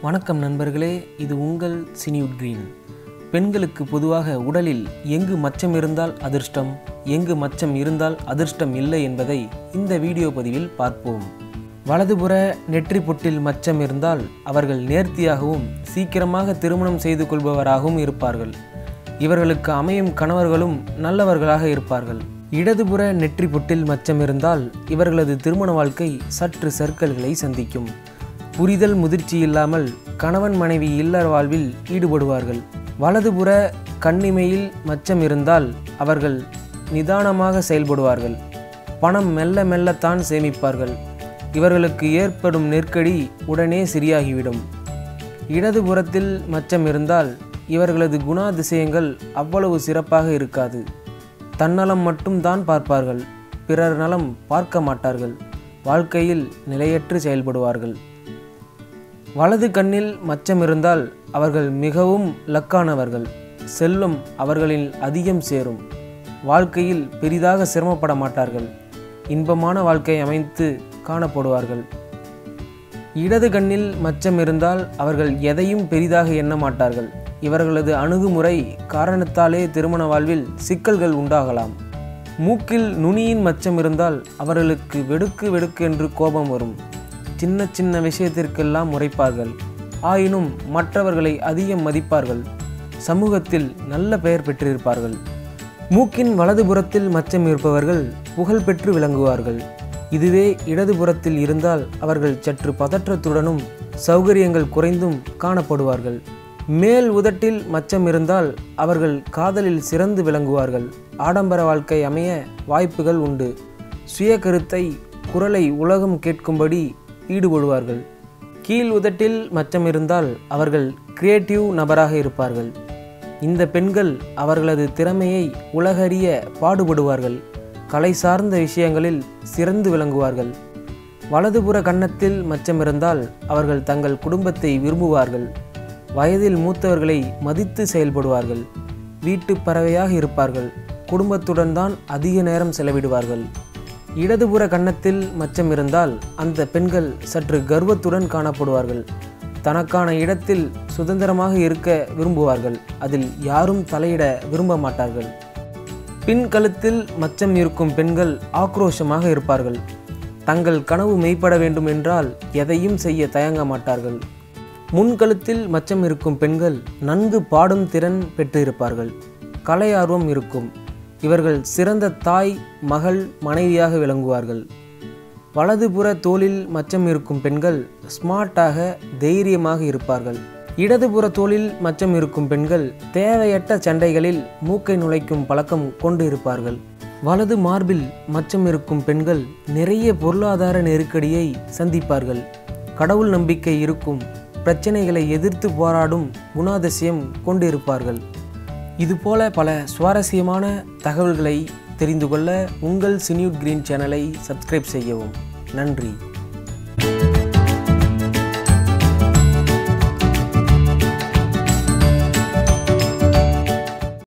வணக்கம் நண்பர்களே இது உங்கள் சினியூட் கிரீன் பெண்களுக்கு பொதுவாக உடலில் எங்கு மச்சம் இருந்தால் அதிர்ஷ்டம் எங்கு மச்சம் இருந்தால் அதிர்ஷ்டம் இல்லை என்பதை இந்த வீடியோ பதிவில் பார்ப்போம் வலதுபுற நெற்றி பொட்டில் மச்சம் இருந்தால் அவர்கள் நேர்த்தியாகவும் சீக்கிரமாக திருமணம் செய்து கொள்பவராகவும் இருப்பார்கள் இவர்களுக்கு அமையும் கணவர்களும் நல்லவர்களாக இருப்பார்கள் இடதுபுற நெற்றி பொட்டில் மச்சம் இருந்தால் இவர்களது திருமண வாழ்க்கை சற்று சர்க்கல்களை சந்திக்கும் புரிதல் முதிர்ச்சி இல்லாமல் கணவன் மனைவி இல்லற வாழ்வில் ஈடுபடுவார்கள் வலதுபுற கண்ணிமையில் மச்சம் இருந்தால் அவர்கள் நிதானமாக செயல்படுவார்கள் பணம் மெல்ல மெல்லத்தான் சேமிப்பார்கள் இவர்களுக்கு ஏற்படும் நெருக்கடி உடனே சரியாகிவிடும் இடதுபுறத்தில் மச்சம் இருந்தால் இவர்களது குணாதிசயங்கள் அவ்வளவு சிறப்பாக இருக்காது தன்னலம் மட்டும் தான் பார்ப்பார்கள் பிறர் நலம் பார்க்க மாட்டார்கள் வாழ்க்கையில் நிலையற்று செயல்படுவார்கள் வலது கண்ணில் மச்சம் இருந்தால் அவர்கள் மிகவும் லக்கானவர்கள் செல்வம் அவர்களில் அதிகம் சேரும் வாழ்க்கையில் பெரிதாக சிரமப்பட மாட்டார்கள் இன்பமான வாழ்க்கை அமைத்து காணப்படுவார்கள் இடது கண்ணில் மச்சம் இருந்தால் அவர்கள் எதையும் பெரிதாக எண்ண மாட்டார்கள் இவர்களது அணுகுமுறை காரணத்தாலே திருமண வாழ்வில் சிக்கல்கள் உண்டாகலாம் மூக்கில் நுனியின் மச்சம் இருந்தால் அவர்களுக்கு வெடுக்கு வெடுக்கு என்று கோபம் வரும் சின்ன சின்ன விஷயத்திற்கெல்லாம் முறைப்பார்கள் ஆயினும் மற்றவர்களை அதிகம் மதிப்பார்கள் சமூகத்தில் நல்ல பெயர் பெற்றிருப்பார்கள் மூக்கின் வலதுபுறத்தில் மச்சம் இருப்பவர்கள் புகழ் பெற்று விளங்குவார்கள் இதுவே இடதுபுறத்தில் இருந்தால் அவர்கள் சற்று பதற்றத்துடனும் சௌகரியங்கள் குறைந்தும் காணப்படுவார்கள் மேல் உதட்டில் மச்சம் இருந்தால் அவர்கள் காதலில் சிறந்து விளங்குவார்கள் ஆடம்பர வாழ்க்கை அமைய வாய்ப்புகள் உண்டு சுய கருத்தை குரலை உலகம் கேட்கும்படி ஈடுபடுவார்கள் கீழ் உதட்டில் மச்சம் இருந்தால் அவர்கள் கிரியேட்டிவ் நபராக இருப்பார்கள் இந்த பெண்கள் அவர்களது திறமையை உலகறிய பாடுபடுவார்கள் கலை சார்ந்த விஷயங்களில் சிறந்து விளங்குவார்கள் வலதுபுற கன்னத்தில் மச்சம் இருந்தால் அவர்கள் தங்கள் குடும்பத்தை விரும்புவார்கள் வயதில் மூத்தவர்களை மதித்து செயல்படுவார்கள் வீட்டு பறவையாக இருப்பார்கள் குடும்பத்துடன் தான் அதிக நேரம் செலவிடுவார்கள் இடதுபுற கன்னத்தில் மச்சம் இருந்தால் அந்த பெண்கள் சற்று கர்வத்துடன் காணப்படுவார்கள் தனக்கான இடத்தில் சுதந்திரமாக இருக்க விரும்புவார்கள் அதில் யாரும் தலையிட விரும்ப மாட்டார்கள் பின் கழுத்தில் மச்சம் இருக்கும் பெண்கள் ஆக்ரோஷமாக இருப்பார்கள் தங்கள் கனவு மெய்ப்பட வேண்டும் என்றால் எதையும் செய்ய தயங்க மாட்டார்கள் முன்கழுத்தில் மச்சம் இருக்கும் பெண்கள் நன்கு பாடும் திறன் பெற்றிருப்பார்கள் கலை ஆர்வம் இருக்கும் இவர்கள் சிறந்த தாய் மகள் மனைவியாக விளங்குவார்கள் வலதுபுற தோளில் மச்சம் இருக்கும் பெண்கள் ஸ்மார்ட்டாக தைரியமாக இருப்பார்கள் இடதுபுற தோளில் மச்சம் இருக்கும் பெண்கள் தேவையற்ற சண்டைகளில் மூக்கை நுழைக்கும் பழக்கம் கொண்டு இருப்பார்கள் வலது மார்பில் மச்சம் இருக்கும் பெண்கள் நிறைய பொருளாதார நெருக்கடியை சந்திப்பார்கள் கடவுள் நம்பிக்கை இருக்கும் பிரச்சனைகளை எதிர்த்து போராடும் குணாதிசயம் கொண்டிருப்பார்கள் இதுபோல பல சுவாரஸ்யமான தகவல்களை தெரிந்து கொள்ள உங்கள் சினியூட் கிரீன் சேனலை சப்ஸ்கிரைப் செய்யவும் நன்றி